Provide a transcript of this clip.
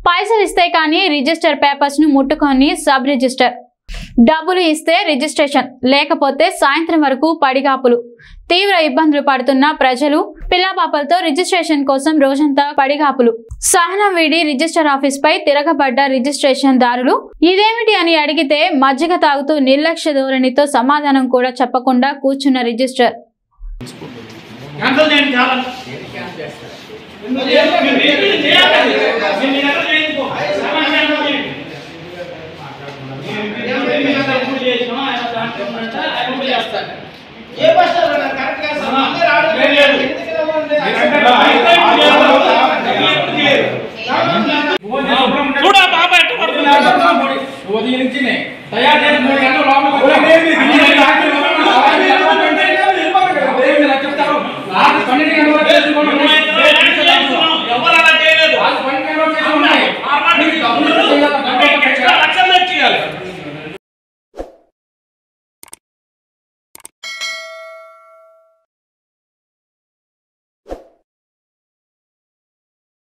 పైసలు ఇస్తే కానీ రిజిస్టర్ పేపర్స్ ను ముట్టుకొని సబ్ రిజిస్టర్ డబ్బులు ఇస్తే రిజిస్ట్రేషన్ లేకపోతే సాయంత్రం వరకు పడిగాపులు తీవ్ర ఇబ్బందులు పడుతున్న ప్రజలు పిల్లపాపలతో రిజిస్ట్రేషన్ కోసం రోజంతా పడిగాపులు సహనం వీడి రిజిస్టర్ ఆఫీస్ పై తిరగబడ్డ రిజిస్ట్రేషన్ దారులు ఇదేమిటి అని అడిగితే మజ్జిగ తాగుతూ నిర్లక్ష్య ధోరణితో సమాధానం కూడా చెప్పకుండా కూర్చున్న రిజిస్టర్ క్యాన్సల్ చేయండి చాలా మీరు రీఫిల్ చేయాలి. మీరు మీ దగ్గర చేయించుకో. సామాన్ క్యాన్సల్ చేయండి. మీరు మీ దగ్గర ఎప్పుడు చేసినా ఆయన దాంట్లో ఉన్నట్టు ఆయన ముందు చేస్తాడు. ఏ బస్ స్టాండ్ అన్నారు? కరెక్ట్ కాదు సార్. అందరూ ఆడ లేదు, లేదు. ఎందుకు ఇలా ఉంది? అయితే ఇప్పుడు చేయరు. ఎప్పుడు చేయరు. చూడు ఆ పాప ఎట్ట పడుతుంది ఉదయం నుంచి తయారు చేసి మూడు గంటలు లోపలికి వచ్చాను.